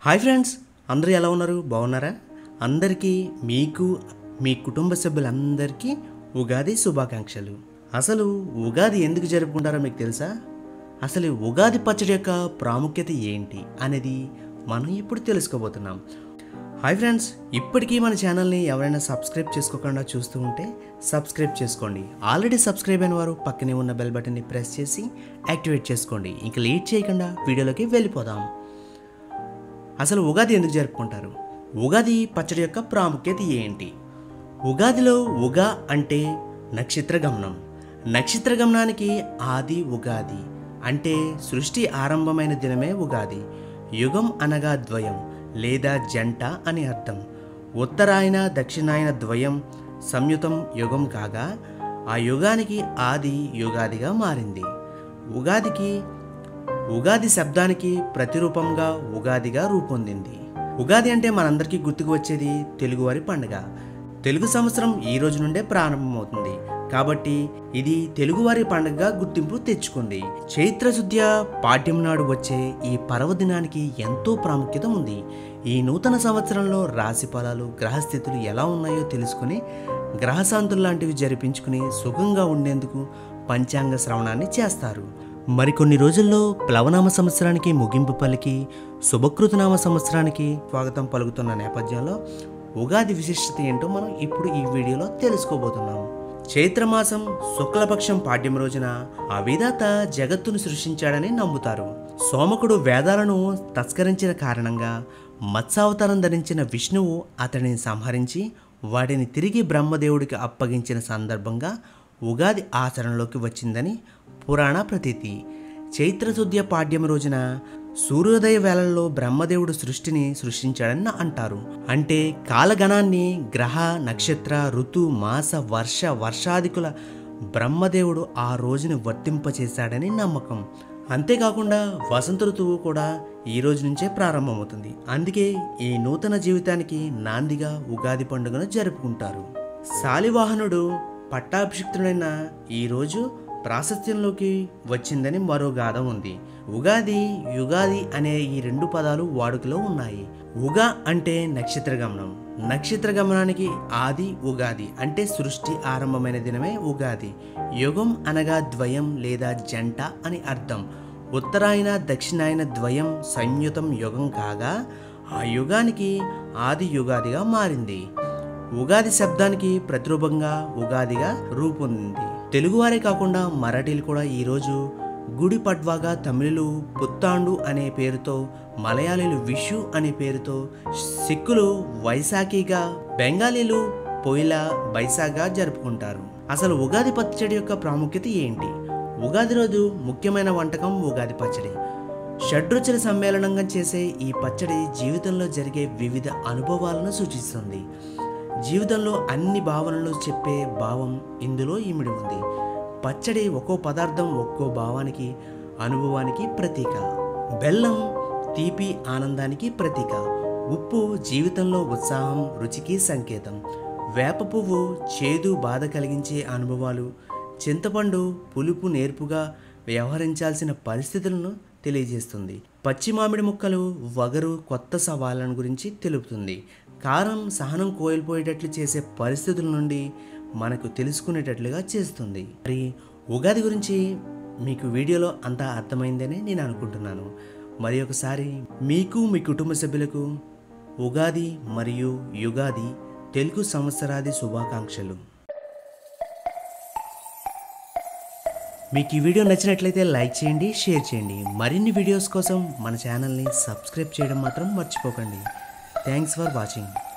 hi friends అందరూ ఎలా ఉన్నారు బాగున్నారా అందరికీ మీకు మీ కుటుంబ సభ్యులందరికీ ఉగాది శుభాకాంక్షలు అసలు ఉగాది ఎందుకు జరుపుకుంటారో మీకు తెలుసా అసలు ఈ ఉగాది పచ్చడి యొక్క ప్రాముఖ్యత ఏంటి అనేది మనం ఇప్పుడు తెలుసుకోబోతున్నాం హాయ్ ఫ్రెండ్స్ ఇప్పటికీ మన ఛానల్ని ఎవరైనా సబ్స్క్రైబ్ చేసుకోకుండా చూస్తూ ఉంటే సబ్స్క్రైబ్ చేసుకోండి ఆల్రెడీ సబ్స్క్రైబ్ అయిన వారు పక్కనే ఉన్న బెల్ బటన్ని ప్రెస్ చేసి యాక్టివేట్ చేసుకోండి ఇంకా లేట్ చేయకుండా వీడియోలోకి వెళ్ళిపోదాం అసలు ఉగాది ఎందుకు జరుపుకుంటారు ఉగాది పచ్చడి యొక్క ప్రాముఖ్యత ఏంటి ఉగాదిలో ఉగా అంటే నక్షత్ర గమనం నక్షత్ర గమనానికి ఆది ఉగాది అంటే సృష్టి ఆరంభమైన దినమే ఉగాది యుగం అనగా ద్వయం లేదా జంట అని అర్థం ఉత్తరాయణ దక్షిణాయన ద్వయం సంయుతం యుగం కాగా ఆ యుగానికి ఆది యుగాదిగా మారింది ఉగాదికి ఉగాది శబ్దానికి ప్రతిరూపంగా ఉగాదిగా రూపొందింది ఉగాది అంటే మనందరికీ గుర్తుకు వచ్చేది తెలుగువారి పండుగ తెలుగు సంవత్సరం ఈ రోజు నుండే ప్రారంభమవుతుంది కాబట్టి ఇది తెలుగువారి పండుగగా గుర్తింపు తెచ్చుకుంది చైత్ర శుద్ధ్య పాఠ్యం నాడు వచ్చే ఈ పర్వదినానికి ఎంతో ప్రాముఖ్యత ఉంది ఈ నూతన సంవత్సరంలో రాశి ఫలాలు గ్రహస్థితులు ఎలా ఉన్నాయో తెలుసుకుని గ్రహశాంతులు లాంటివి జరిపించుకుని సుఖంగా ఉండేందుకు పంచాంగ శ్రవణాన్ని చేస్తారు మరికొన్ని రోజుల్లో ప్లవనామ సంవత్సరానికి ముగింపు పలికి శుభకృతనామ సంవత్సరానికి స్వాగతం పలుకుతున్న నేపథ్యంలో ఉగాది విశిష్టత ఏంటో మనం ఇప్పుడు ఈ వీడియోలో తెలుసుకోబోతున్నాం చైత్రమాసం శుక్లపక్షం పాడ్యం రోజున ఆ విధాత జగత్తును సృష్టించాడని నమ్ముతారు సోమకుడు వేదాలను తస్కరించిన కారణంగా మత్స్యావతారం ధరించిన విష్ణువు అతడిని సంహరించి వాటిని తిరిగి బ్రహ్మదేవుడికి అప్పగించిన సందర్భంగా ఉగాది ఆచరణలోకి వచ్చిందని పురాణ ప్రతీతి చైత్రశుద్ధ్య పాడ్యం రోజున సూర్యోదయ వేళల్లో బ్రహ్మదేవుడు సృష్టిని సృష్టించాడని అంటారు అంటే కాలగణాన్ని గ్రహ నక్షత్ర ఋతు మాస వర్ష వర్షాదికుల బ్రహ్మదేవుడు ఆ రోజుని వర్తింపచేశాడని నమ్మకం అంతేకాకుండా వసంత ఋతువు కూడా ఈ రోజు నుంచే ప్రారంభమవుతుంది అందుకే ఈ నూతన జీవితానికి నాందిగా ఉగాది పండుగను జరుపుకుంటారు శాలివాహనుడు పట్టాభిషిక్తుడైన ఈ రోజు ప్రాశస్త్యంలోకి వచ్చిందని మరో గాథ ఉంది ఉగాది యుగాది అనే ఈ రెండు పదాలు వాడుకలో ఉన్నాయి ఉగా అంటే నక్షత్ర గమనం నక్షత్ర గమనానికి ఆది ఉగాది అంటే సృష్టి ఆరంభమైన దినమే ఉగాది యుగం అనగా ద్వయం లేదా జంట అని అర్థం ఉత్తరాయణ దక్షిణాయన ద్వయం సంయుతం యుగం కాగా ఆ యుగానికి ఆది యుగాదిగా మారింది ఉగాది శబ్దానికి ప్రతిరూపంగా ఉగాదిగా రూపొందింది తెలుగువారే కాకుండా మరాఠీలు కూడా ఈరోజు గుడి పడ్వాగా తమిళులు పుత్తాండు అనే పేరుతో మలయాళీలు విషు అనే పేరుతో సిక్కులు వైశాఖిగా బెంగాలీలు పొయిలా బైసాగా జరుపుకుంటారు అసలు ఉగాది పచ్చడి యొక్క ప్రాముఖ్యత ఏంటి ఉగాది రోజు ముఖ్యమైన వంటకం ఉగాది పచ్చడి షడ్రుచుల సమ్మేళనంగా చేసే ఈ పచ్చడి జీవితంలో జరిగే వివిధ అనుభవాలను సూచిస్తుంది జీవితంలో అన్ని భావనలు చెప్పే భావం ఇందులో ఇమిడి ఉంది పచ్చడి ఒక్కో పదార్థం ఒక్కో భావానికి అనుభవానికి ప్రతీక బెల్లం తీపి ఆనందానికి ప్రతీక ఉప్పు జీవితంలో ఉత్సాహం రుచికి సంకేతం వేప పువ్వు చేదు బాధ కలిగించే అనుభవాలు చింతపండు పులుపు నేర్పుగా వ్యవహరించాల్సిన పరిస్థితులను తెలియజేస్తుంది పచ్చి మామిడి ముక్కలు వగరు కొత్త సవాళ్ళను గురించి తెలుపుతుంది కారం సహనం కోల్పోయేటట్లు చేసే పరిస్థితుల నుండి మనకు తెలుసుకునేటట్లుగా చేస్తుంది మరి ఉగాది గురించి మీకు వీడియోలో అంతా అర్థమైందని నేను అనుకుంటున్నాను మరి ఒకసారి మీకు మీ కుటుంబ సభ్యులకు ఉగాది మరియు యుగాది తెలుగు సంవత్సరాది శుభాకాంక్షలు మీకు ఈ వీడియో నచ్చినట్లయితే లైక్ చేయండి షేర్ చేయండి మరిన్ని వీడియోస్ కోసం మన ఛానల్ని సబ్స్క్రైబ్ చేయడం మాత్రం మర్చిపోకండి థ్యాంక్స్ ఫర్ వాచింగ్